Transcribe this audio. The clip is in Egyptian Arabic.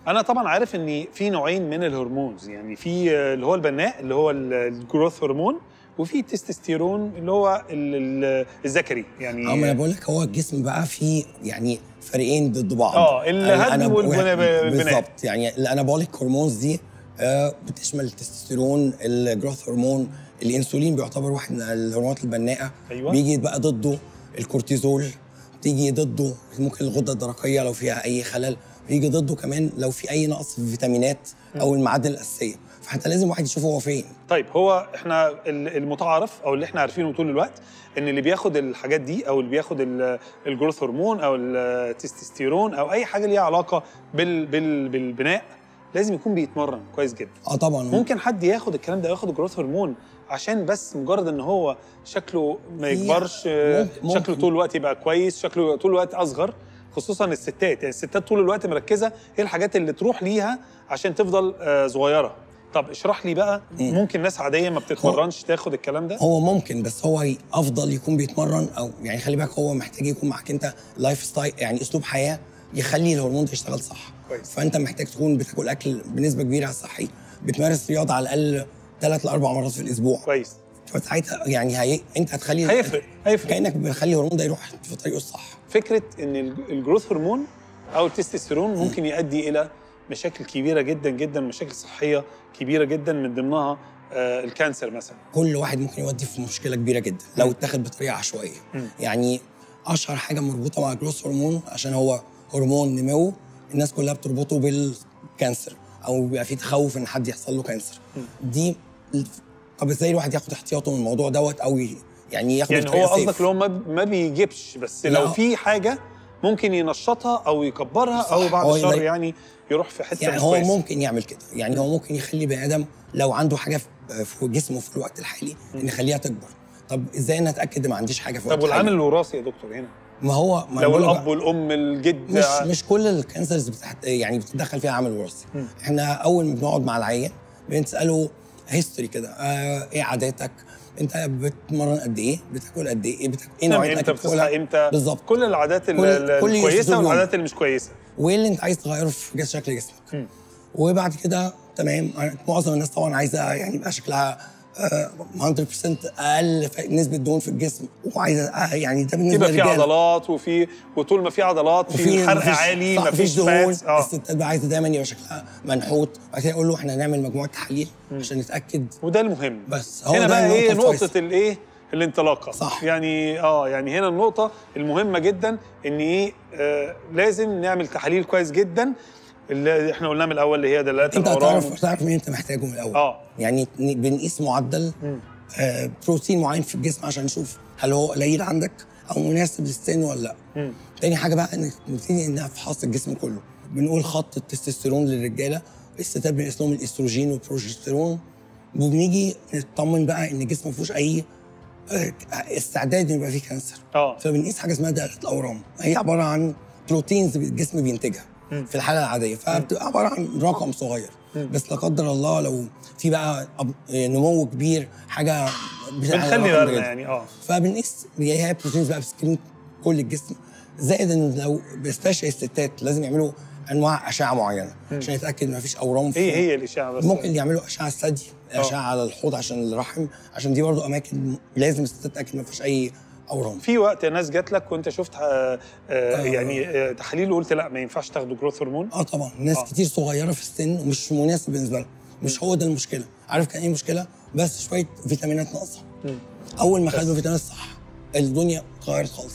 انا طبعا عارف ان في نوعين من الهرمونز يعني في آه، اللي هو البناء اللي هو ال- الجروث هرمون وفي التستوستيرون اللي هو ال- ال- الذكري يعني اه ما انا بقول لك هو الجسم بقى فيه يعني فريقين ضد بعض اه، الهدم الأناب- والبناء- البناء. بالظبط يعني الانابوليك هرمونز دي آه، بتشمل التستوستيرون الجروث هرمون الانسولين بيعتبر واحد من الهرمونات البناءه أيوة. بيجي بقى ضده الكورتيزول تيجي ضده ممكن الغده الدرقيه لو فيها اي خلل بيجي ضده كمان لو في اي نقص في الفيتامينات او المعادن الاساسيه فحتى لازم واحد يشوف هو فين طيب هو احنا ال- المتعارف او اللي احنا عارفينه طول الوقت ان اللي بياخد الحاجات دي او اللي بياخد ال- الجروث هرمون او التستوستيرون او اي حاجه ليها علاقه بال بال بالبناء لازم يكون بيتمرن كويس جدا اه طبعا ممكن حد ياخد الكلام ده ياخد الجروث هرمون عشان بس مجرد ان هو شكله ما في- يكبرش آه، ممكن- شكله ممكن. طول الوقت يبقى كويس شكله طول الوقت اصغر خصوصا الستات يعني الستات طول الوقت مركزه ايه الحاجات اللي تروح ليها عشان تفضل آه، صغيره طب اشرح لي بقى مم. ممكن ناس عاديه ما بتتمرنش تاخد الكلام ده هو ممكن بس هو ي- افضل يكون بيتمرن او يعني خلي بالك هو محتاج يكون معاك انت لايف ستايل يعني اسلوب حياه يخلي الهرمون ده يشتغل صح كويس. فانت محتاج تكون بتاكل اكل بنسبه كبيره صحي بتمارس رياضه على الاقل ثلاث لاربع مرات في الاسبوع كويس فساعتها يعني هي انت هتخلي هيفرق هيفرق كانك بتخلي الهرمون ده يروح في طريقه الصح فكره ان الج- الجروث هرمون او التستوستيرون ممكن يؤدي الى مشاكل كبيره جدا جدا مشاكل صحيه كبيره جدا من ضمنها آه، الكانسر مثلا كل واحد ممكن يودي في مشكله كبيره جدا لو اتاخد بطريقه عشوائيه مم. يعني اشهر حاجه مربوطه مع الجروث هرمون عشان هو هرمون نمو الناس كلها بتربطه بالكانسر او بيبقى في تخوف ان حد يحصل له كانسر دي طب ازاي الواحد ياخد احتياطه من الموضوع دوت او ي- يعني ياخد يعني هو بطريقة قصدك safe؟ اللي هو ما- ما بيجيبش بس لو لا. في حاجه ممكن ينشطها او يكبرها صح. او بعد هو الشر زي- يعني يروح في حته يعني مش هو كويسة. ممكن يعمل كده يعني هو ممكن يخلي بني ادم لو عنده حاجه في- في جسمه في الوقت الحالي ان يخليها تكبر طب ازاي انا اتاكد إن ما عنديش حاجه في طب الوقت والعامل الحالي الوراثي يا دكتور هنا ما هو ما لو بقول لك الاب والام الجد مش مش كل الكانسرز بتحت يعني بتتدخل فيها عامل وراثي احنا اول ما بنقعد مع العيان بنساله هيستوري كده آه ايه عاداتك انت بتتمرن قد ايه بتاكل قد ايه بتاكل ايه تنام نوعيه امتى الاكل بتصحى بتاكلها؟ امتى بالظبط كل العادات ال- كل- ال- كل الكويسه أسلوب يومي. والعادات اللي مش كويسه وايه اللي انت عايز تغيره في جس- شكل جسمك وبعد كده تمام معظم الناس طبعا عايزه يعني يبقى شكلها آه، 100% اقل ف- نسبه دهون في الجسم وعايزه آه، يعني ده بالنسبه يبقى في للرجالة. عضلات وفي وطول ما في عضلات في حرق مفيش- عالي صح، مفيش دهون فات اه الستات بقى عايزه دايما يبقى شكلها منحوت بعد كده اقول له احنا هنعمل مجموعه تحاليل عشان نتاكد وده المهم بس هو هنا ده بقى النقطة ايه الفيصل. نقطه الايه الانطلاقه صح. يعني اه يعني هنا النقطه المهمه جدا ان ايه آه لازم نعمل تحاليل كويس جدا اللي احنا قلناه من الاول اللي هي دلالات انت الاورام هتعرف تعرف مين انت محتاجه من الاول اه يعني ن- بنقيس معدل آه بروتين معين في الجسم عشان نشوف هل هو قليل عندك او مناسب للسن ولا لا مم. تاني حاجه بقى انك نبتدي نفحص الجسم كله بنقول خط التستوستيرون للرجاله الستات بنقيس لهم الاستروجين والبروجستيرون وبنيجي نطمن بقى ان الجسم ما فيهوش اي آه، استعداد إن يبقى فيه كانسر اه فبنقيس حاجه اسمها دائره الاورام هي عباره عن بروتينز الجسم بينتجها في الحاله العاديه فبتبقى عباره عن رقم صغير بس لا قدر الله لو في بقى أب- نمو كبير حاجه بتبقى بنخلي رقم بالنا جدا. يعني اه فبنقيس هي بروتينز بقى بسكرين كل الجسم زائد ان لو سبيشال الستات لازم يعملوا انواع اشعه معينه عشان يتاكد ما فيش اورام في ايه هي الاشاعه بس ممكن يعملوا اشعه ثدي اشعه على الحوض عشان الرحم عشان دي برضو اماكن لازم الستات تتاكد ما فيش اي اورام في وقت ناس جات لك وانت شفت آه آه يعني آه تحاليل وقلت لا ما ينفعش تاخدوا جروث هرمون اه طبعا ناس آه. آه. كتير صغيره في السن ومش مناسب بالنسبه لهم مش هو ده المشكله عارف كان ايه المشكله بس شويه فيتامينات ناقصه اول ما خدوا فيتامينات صح الدنيا اتغيرت خالص